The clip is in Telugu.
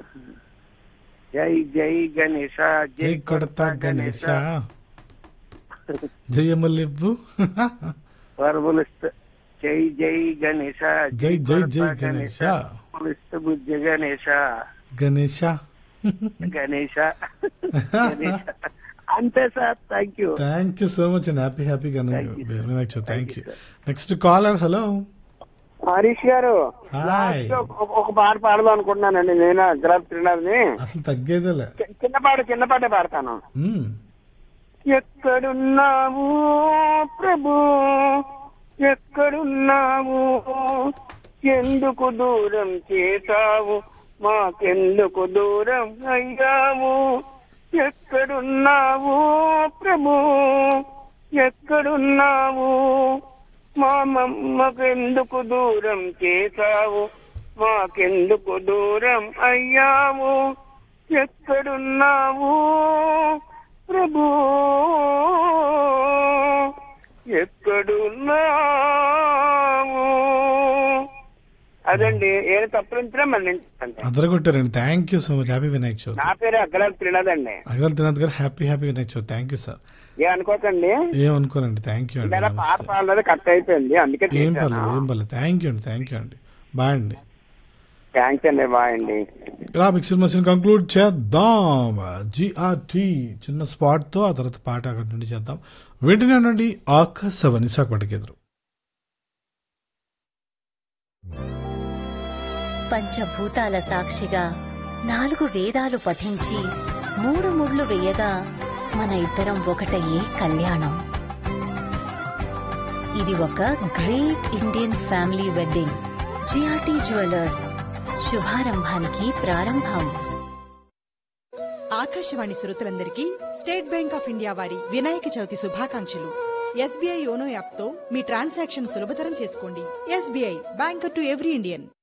జై జై గణేశ జై కొడతా గణేశ జయములివ్వు వరములిస్త జై జై గణేశ జై జై జై కొడతా గణేశ వరములిస్త బుద్ధి గణేశ గణేశ గణేశ గణేశ అంతే sir thank you thank you so much and happy happy Thank you, sir. Vinayak thank Thank you you, sir. Next caller hello Harish గారు హాయ్ last లో ఒక- ఒక పాట పాడదాం అనుకుంటున్నానండి నేను గ్రాఫ్ త్రినాథ్ని అసలు తగ్గేదేలే చి- చిన్న పాట చిన్న పాటే పాడతాను మ్మ్. ఎక్కడున్నావు ప్రభు ఎక్కడున్నావు ఎందుకు దూరం చేశావు మాకెందుకు దూరం అయ్యావు ఎక్కడున్నావు ప్రభు ఎక్కడున్నావు మా మమ్మకెందుకు దూరం చేశావు మాకెందుకు దూరం అయ్యావు ఎక్కడున్నావు ప్రభు ఎక్కడున్నావు అదండి ఏది తప్పులించినా మన్నించండి అదరగొట్టారండి thank you so much happy Vinayak Chavithi నా పేరు అగ్గలాలు త్రినాథండి అగల్ తినాథ్ గారు happy happy Vinayak Chavithi thank you sir ఏ అనుకోకండి ఏమనుకోనండి థ్యాంక్ యూ అండి ఇలా పాట నమస్తే. పాడలేదు కట్ అయిపోయింది అందుకే ఏం పర్లేదు ఏం పర్లేదు థ్యాంక్ యూ అండి థ్యాంక్ యూ అండి బాయ్ అండి థ్యాంక్స్ అండి బాయ్ అండి ఇలా మిక్సర్ మషిన్ కంక్లూడ్ చేద్దాం జిఆర్టీ చిన్న స్పాట్ తో ఆ తర్వాత పాట అక్కడి నుండి చేద్దాం వెంటనే ఉండండి ఆకాశవాణి విశాఖపట్నం ఎదురు పంచభూతాల సాక్షిగా నాలుగు వేదాలు పఠించి మూడు ముళ్ళు వేయగా మన ఇద్దరం ఒకటయ్యే కళ్యాణం ఇది ఒక great Indian family wedding GRT jewellers శుభారంభానికి ప్రారంభం ఆకాశవాణి శ్రోతలందరికీ స్టేట్ బ్యాంక్ ఆఫ్ ఇండియా వారి వినాయక చవితి శుభాకాంక్షలు ఎస్బీఐ యోనో యాప్తో మీ ట్రాన్సాక్షన్ సులభతరం చేసుకోండి SBI banker to every Indian